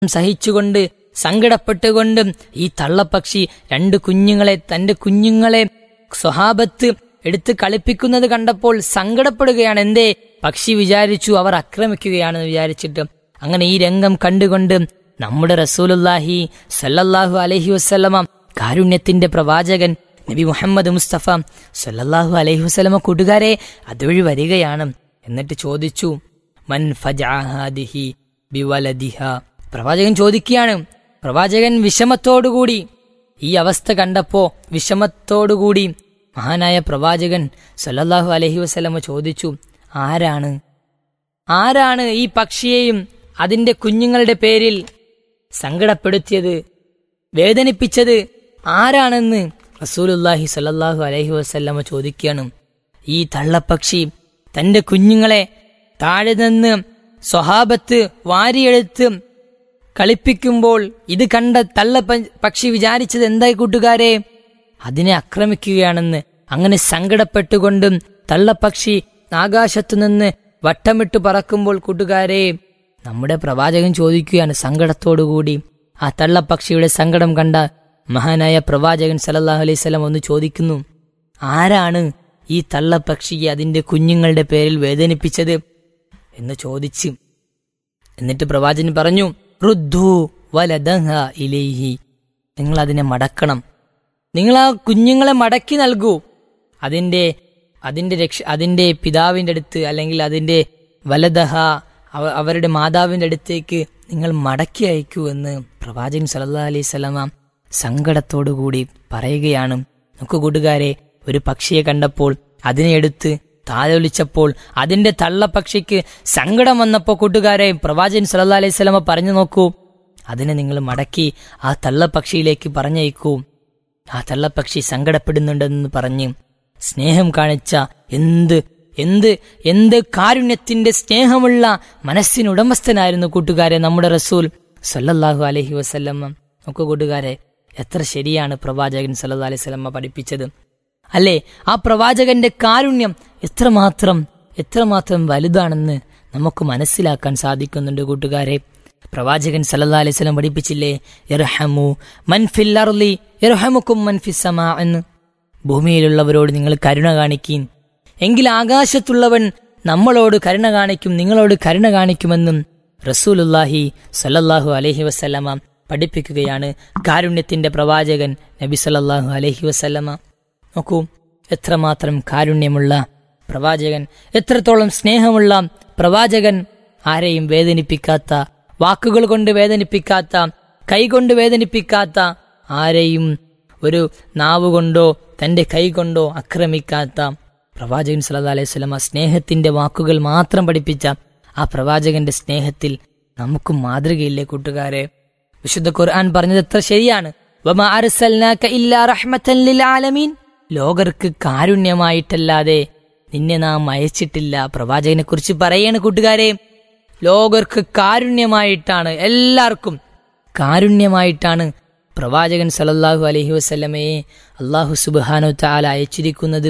സഹിച്ചുകൊണ്ട് സങ്കടപ്പെട്ടുകൊണ്ടും ഈ തള്ളപ്പക്ഷി രണ്ട് കുഞ്ഞുങ്ങളെ തന്റെ കുഞ്ഞുങ്ങളെ സ്വഹാബത്ത് എടുത്ത് കളിപ്പിക്കുന്നത് കണ്ടപ്പോൾ സങ്കടപ്പെടുകയാണ് എന്തേ പക്ഷി വിചാരിച്ചു അവർ ആക്രമിക്കുകയാണെന്ന് വിചാരിച്ചിട്ട് അങ്ങനെ ഈ രംഗം കണ്ടുകൊണ്ട് നമ്മുടെ റസൂലുല്ലാഹി സല്ലല്ലാഹു അലൈഹി വസ്ലമ കാരുണ്യത്തിന്റെ പ്രവാചകൻ നബി മുഹമ്മദ് മുസ്തഫ സല്ലല്ലാഹു അലൈഹി വസ്ലമ കൂട്ടുകാരെ അതുവഴി വരികയാണ് എന്നിട്ട് ചോദിച്ചു മൻ ഫജാഹാദിഹി ബിവലദിഹ പ്രവാചകൻ ചോദിക്കുകയാണ് പ്രവാചകൻ വിഷമത്തോടുകൂടി ഈ അവസ്ഥ കണ്ടപ്പോ വിഷമത്തോടുകൂടി മഹാനായ പ്രവാചകൻ സല്ലല്ലാഹു അലൈഹി വസല്ലമ ചോദിച്ചു ആരാണ് ആരാണ് ഈ പക്ഷിയെയും അതിന്റെ കുഞ്ഞുങ്ങളുടെ പേരിൽ സങ്കടപ്പെടുത്തിയത് വേദനിപ്പിച്ചത് ആരാണെന്ന് റസൂലുല്ലാഹി സല്ലല്ലാഹു അലൈഹി വസല്ലമ ചോദിക്കുകയാണ് ഈ തള്ളപ്പക്ഷി തന്റെ കുഞ്ഞുങ്ങളെ താഴെ നിന്ന് സ്വഹാബത്ത് വാരിയെടുത്ത് കളിപ്പിക്കുമ്പോൾ ഇത് കണ്ട തള്ള പ- പക്ഷി വിചാരിച്ചത് എന്തായി കൂട്ടുകാരെ അതിനെ ആക്രമിക്കുകയാണെന്ന് അങ്ങനെ സങ്കടപ്പെട്ടുകൊണ്ടും തള്ളപ്പക്ഷി ആകാശത്തു നിന്ന് വട്ടമിട്ട് പറക്കുമ്പോൾ കൂട്ടുകാരെ നമ്മുടെ പ്രവാചകൻ ചോദിക്കുകയാണ് സങ്കടത്തോടുകൂടി ആ തള്ളപ്പക്ഷിയുടെ സങ്കടം കണ്ട മഹാനായ പ്രവാചകൻ സല്ലല്ലാഹു അലൈഹി സ്വലം ഒന്ന് ചോദിക്കുന്നു ആരാണ് ഈ തള്ളപ്പക്ഷിയെ അതിന്റെ കുഞ്ഞുങ്ങളുടെ പേരിൽ വേദനിപ്പിച്ചത് എന്ന് ചോദിച്ച് എന്നിട്ട് പ്രവാചകൻ പറഞ്ഞു റുദ്ധു വലദഹ ഇലൈഹി നിങ്ങൾ അതിനെ മടക്കണം നിങ്ങൾ ആ കുഞ്ഞുങ്ങളെ മടക്കി നൽകൂ അതിന്റെ അതിന്റെ രക്ഷ അതിന്റെ പിതാവിന്റെ അടുത്ത് അല്ലെങ്കിൽ അതിന്റെ വലദഹ അവ- അവരുടെ മാതാവിന്റെ അടുത്തേക്ക് നിങ്ങൾ മടക്കി അയക്കൂ എന്ന് പ്രവാചകൻ സല്ലല്ലാഹു അലൈഹി സ്വലമ സങ്കടത്തോടുകൂടി പറയുകയാണ് നമുക്ക് കൂട്ടുകാരെ ഒരു പക്ഷിയെ കണ്ടപ്പോൾ അതിനെ എടുത്ത് താലോലിച്ചപ്പോൾ അതിന്റെ തള്ളപ്പക്ഷിക്ക് സങ്കടം വന്നപ്പോൾ കൂട്ടുകാരെ പ്രവാചകൻ സല്ലല്ലാഹു അലൈഹി സ്വലമ പറഞ്ഞു നോക്കൂ അതിനെ നിങ്ങൾ മടക്കി ആ തള്ളപ്പക്ഷിയിലേക്ക് പറഞ്ഞയക്കൂ ആ തള്ളപ്പക്ഷി സങ്കടപ്പെടുന്നുണ്ടെന്ന് പറഞ്ഞ് സ്നേഹം കാണിച്ച എന്ത് എന്ത് എന്ത് കാരുണ്യത്തിന്റെ സ്നേഹമുള്ള മനസ്സിനുടമസ്ഥനായിരുന്നു കൂട്ടുകാരെ നമ്മുടെ റസൂൽ സല്ലല്ലാഹു അലൈഹി വസല്ലമ്മ നമുക്ക് കൂട്ടുകാരെ എത്ര ശരിയാണ് പ്രവാചകൻ സല്ലല്ലാഹു അലൈഹി വസല്ലമ്മ പഠിപ്പിച്ചത് അല്ലേ ആ പ്രവാചകന്റെ കാരുണ്യം എത്രമാത്രം എത്രമാത്രം വലുതാണെന്ന് നമുക്ക് മനസ്സിലാക്കാൻ സാധിക്കുന്നുണ്ട് കൂട്ടുകാരെ പ്രവാചകൻ സല്ലല്ലാഹു അലൈഹി വസല്ലം പഠിപ്പിച്ചില്ലേ ഇർഹമു മൻ ഫിൽ അർളി ഇർഹമുക്കും മൻ ഫിസ് സമാ എന്ന് ഭൂമിയിലുള്ളവരോട് നിങ്ങൾ കരുണ കാണിക്കീൻ എങ്കിൽ ആകാശത്തുള്ളവൻ നമ്മളോട് കരുണ കാണിക്കും നിങ്ങളോട് കരുണ കാണിക്കുമെന്നും റസൂലുല്ലാഹി സല്ലല്ലാഹു അലൈഹി വസല്ലമ പഠിപ്പിക്കുകയാണ് കാരുണ്യത്തിന്റെ പ്രവാചകൻ നബി സല്ലല്ലാഹു അലൈഹി വസല്ലമ നോക്കൂ എത്രമാത്രം കാരുണ്യമുള്ള പ്രവാചകൻ എത്രത്തോളം സ്നേഹമുള്ള പ്രവാചകൻ ആരെയും വേദനിപ്പിക്കാത്ത വാക്കുകൾ കൊണ്ട് വേദനിപ്പിക്കാത്ത കൈകൊണ്ട് വേദനിപ്പിക്കാത്ത ആരെയും ഒരു നാവ് കൊണ്ടോ തന്റെ കൈ കൊണ്ടോ ആക്രമിക്കാത്ത പ്രവാചകൻ സല്ലല്ലാഹു അലൈഹി വസല്ലമ സ്നേഹത്തിന്റെ വാക്കുകൾ മാത്രം പഠിപ്പിച്ച ആ പ്രവാചകന്റെ സ്നേഹത്തിൽ നമുക്കും മാതൃകയില്ലേ കൂട്ടുകാരെ വിശുദ്ധ ഖുർആൻ പറഞ്ഞത് എത്ര ശരിയാണ് വമാ അർസൽനാക ഇല്ലാ റഹ്മത്തൻ ലിൽ ആലമീൻ ലോകർക്ക് കാരുണ്യമായിട്ടല്ലാതെ നിന്നെ നാം അയച്ചിട്ടില്ല പ്രവാചകനെ കുറിച്ച് പറയാണ് കൂട്ടുകാരെ ലോകർക്ക് കാരുണ്യമായിട്ടാണ് എല്ലാവർക്കും കാരുണ്യമായിട്ടാണ് പ്രവാചകൻ സല്ലല്ലാഹു അലൈഹി വസല്ലമയെ അള്ളാഹു സുബ്ഹാനു തആല അയച്ചിരിക്കുന്നത്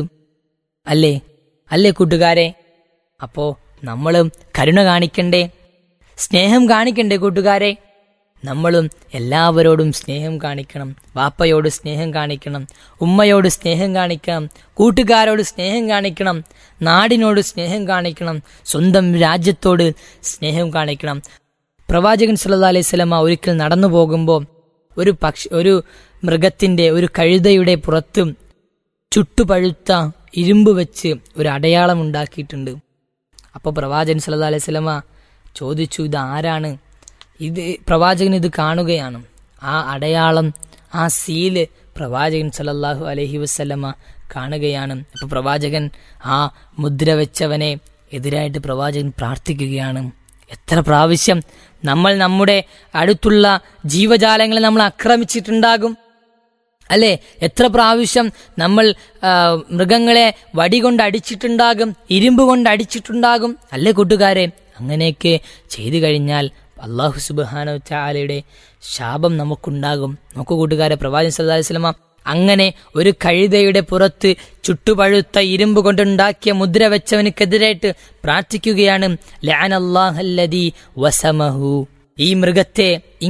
അല്ലേ അല്ലേ കൂട്ടുകാരെ അപ്പോ നമ്മളും കരുണ കാണിക്കണ്ടേ സ്നേഹം കാണിക്കണ്ടേ കൂട്ടുകാരെ നമ്മളും എല്ലാവരോടും സ്നേഹം കാണിക്കണം വാപ്പയോട് സ്നേഹം കാണിക്കണം ഉമ്മയോട് സ്നേഹം കാണിക്കണം കൂട്ടുകാരോട് സ്നേഹം കാണിക്കണം നാടിനോട് സ്നേഹം കാണിക്കണം സ്വന്തം രാജ്യത്തോട് സ്നേഹം കാണിക്കണം പ്രവാചകൻ സല്ലല്ലാഹു അലൈഹി സ്വലമ ഒരിക്കൽ നടന്നു പോകുമ്പോൾ ഒരു പക്ഷി ഒരു മൃഗത്തിന്റെ ഒരു കഴുതയുടെ പുറത്തും ചുട്ടുപഴുത്ത ഇരുമ്പ് വെച്ച് ഒരു അടയാളം ഉണ്ടാക്കിയിട്ടുണ്ട് അപ്പോൾ പ്രവാചകൻ സല്ലല്ലാഹു അലൈഹി സ്വലമ ചോദിച്ചു ഇത് ആരാണ് ഇത് പ്രവാചകൻ ഇത് കാണുകയാണ് ആ അടയാളം ആ സീല് പ്രവാചകൻ സല്ലല്ലാഹു അലൈഹി വസല്ലമ കാണുകയാണ് അപ്പൊ പ്രവാചകൻ ആ മുദ്ര വെച്ചവനെ എതിരായിട്ട് പ്രവാചകൻ പ്രാർത്ഥിക്കുകയാണ് എത്ര പ്രാവശ്യം നമ്മൾ നമ്മുടെ അടുത്തുള്ള ജീവജാലങ്ങളെ നമ്മൾ ആക്രമിച്ചിട്ടുണ്ടാകും അല്ലെ എത്ര പ്രാവശ്യം നമ്മൾ ആ, മൃഗങ്ങളെ വടി കൊണ്ട് അടിച്ചിട്ടുണ്ടാകും ഇരുമ്പ് കൊണ്ട് അടിച്ചിട്ടുണ്ടാകും അല്ലേ കൂട്ടുകാരെ അങ്ങനെയൊക്കെ ചെയ്തു കഴിഞ്ഞാൽ അള്ളാഹു സുബാന ചാലയുടെ ശാപം നമുക്കുണ്ടാകും നോക്കൂ കൂട്ടുകാരെ പ്രവാചകൻ സല്ലല്ലാഹു അലൈഹി വസല്ലമ അങ്ങനെ ഒരു കഴുതയുടെ പുറത്ത് ചുട്ടുപഴുത്ത ഇരുമ്പ് കൊണ്ടുണ്ടാക്കിയ മുദ്ര വെച്ചവനക്കെതിരായിട്ട് പ്രാർത്ഥിക്കുകയാണ് ലഅനല്ലാഹല്ലദീ വസമഹു ഈ മൃഗത്തെ